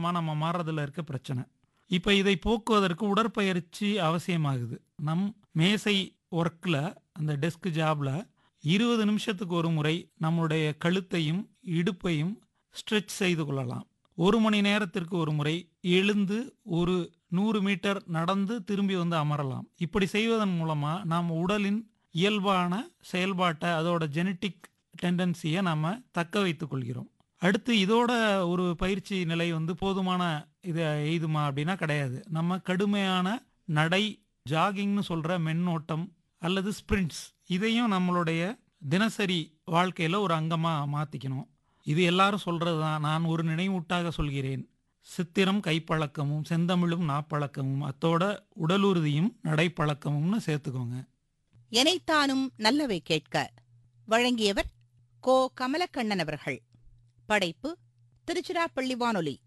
நம்ம மாறுறதுல இருக்க பிரச்சனை இப்போ இதை போக்குவதற்கு உடற்பயிற்சி அவசியமாகுது நம் மேசை ஒர்க்கில் அந்த டெஸ்க் ஜாப்ல இருபது நிமிஷத்துக்கு ஒரு முறை நம்முடைய கழுத்தையும் இடுப்பையும் ஸ்ட்ரெச் செய்து கொள்ளலாம் ஒரு மணி நேரத்திற்கு ஒரு முறை எழுந்து ஒரு நூறு மீட்டர் நடந்து திரும்பி வந்து அமரலாம் இப்படி செய்வதன் மூலமா நாம் உடலின் இயல்பான செயல்பாட்டை அதோட ஜெனட்டிக் டெண்டன்சியை நாம தக்க வைத்துக் கொள்கிறோம் அடுத்து இதோட ஒரு பயிற்சி நிலை வந்து போதுமான இது எய்துமா அப்படின்னா கிடையாது நம்ம கடுமையான நடை ஜாகிங்னு சொல்ற மென்னோட்டம் அல்லது ஸ்பிரிண்ட்ஸ் இதையும் நம்மளுடைய தினசரி வாழ்க்கையில ஒரு அங்கமா மாத்திக்கணும் இது எல்லாரும் சொல்றதுதான் நான் ஒரு நினைவூட்டாக சொல்கிறேன் சித்திரம் கைப்பழக்கமும் செந்தமிழும் நாப்பழக்கமும் அத்தோட உடலுறுதியும் நடைப்பழக்கமும்னு சேர்த்துக்கோங்க எனைத்தானும் நல்லவை கேட்க வழங்கியவர் கோ கமலக்கண்ணன் அவர்கள் படைப்பு திருச்சிராப்பள்ளி வானொலி